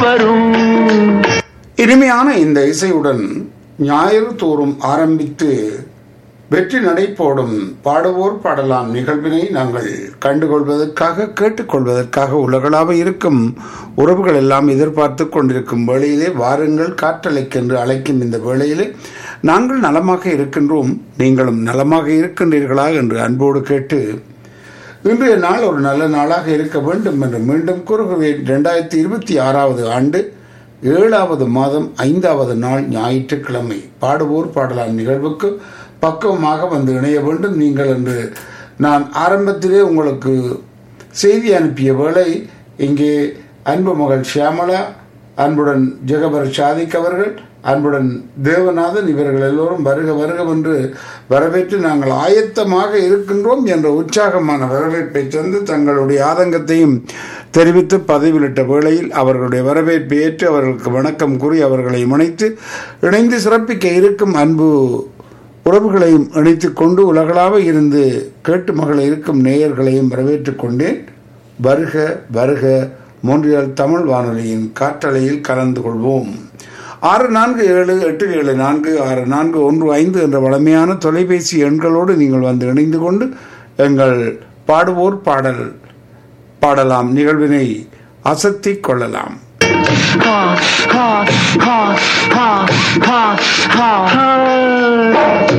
வரும் இனிமையான இந்த இசையுடன் ஞாயிறு தோறும் ஆரம்பித்து வெற்றி நடை போடும் பாடுவோர் பாடலாம் நிகழ்வினை நாங்கள் கண்டுகொள்வதற்காக கேட்டுக்கொள்வதற்காக உலகளாவ இருக்கும் உறவுகள் எல்லாம் எதிர்பார்த்து கொண்டிருக்கும் வேளையிலே வாருங்கள் காற்றலைக்கென்று அழைக்கும் இந்த வேளையிலே நாங்கள் நலமாக இருக்கின்றோம் நீங்களும் நலமாக இருக்கின்றீர்களா என்று அன்போடு கேட்டு இன்றைய நாள் ஒரு நல்ல நாளாக இருக்க வேண்டும் என்று மீண்டும் கூறுகிறேன் இரண்டாயிரத்தி இருபத்தி ஆறாவது ஆண்டு ஏழாவது மாதம் ஐந்தாவது நாள் ஞாயிற்றுக்கிழமை பாடுவோர் பாடலாம் நிகழ்வுக்கு பக்குவமாக வந்து இணைய வேண்டும் நீங்கள் என்று நான் ஆரம்பத்திலே உங்களுக்கு செய்தி அனுப்பிய வேளை இங்கே அன்பு மகள் ஷியாமலா அன்புடன் ஜெகபர் ஷாதிக் அவர்கள் அன்புடன் தேவநாதன் இவர்கள் எல்லோரும் வருக வருக என்று வரவேற்று நாங்கள் ஆயத்தமாக இருக்கின்றோம் என்ற உற்சாகமான வரவேற்பை தந்து தங்களுடைய ஆதங்கத்தையும் தெரிவித்து பதவியிலிட்ட வேளையில் அவர்களுடைய வரவேற்பை ஏற்று அவர்களுக்கு வணக்கம் கூறி அவர்களை முனைத்து இணைந்து சிறப்பிக்க இருக்கும் அன்பு உறவுகளையும் இணைத்துக் கொண்டு உலகளாவ இருந்து கேட்டு மகள் இருக்கும் நேயர்களையும் வரவேற்றுக் கொண்டேன் வருக வருக மோன்றியால் தமிழ் வானொலியின் காற்றலையில் கலந்து கொள்வோம் ஆறு நான்கு ஏழு எட்டு ஏழு நான்கு ஆறு நான்கு ஒன்று ஐந்து என்ற வளமையான தொலைபேசி எண்களோடு நீங்கள் வந்து இணைந்து கொண்டு எங்கள் பாடுவோர் பாடல் பாடலாம் நிகழ்வினை அசத்திக் கொள்ளலாம் Ha, ha, ha, ha, ha, ha, ha.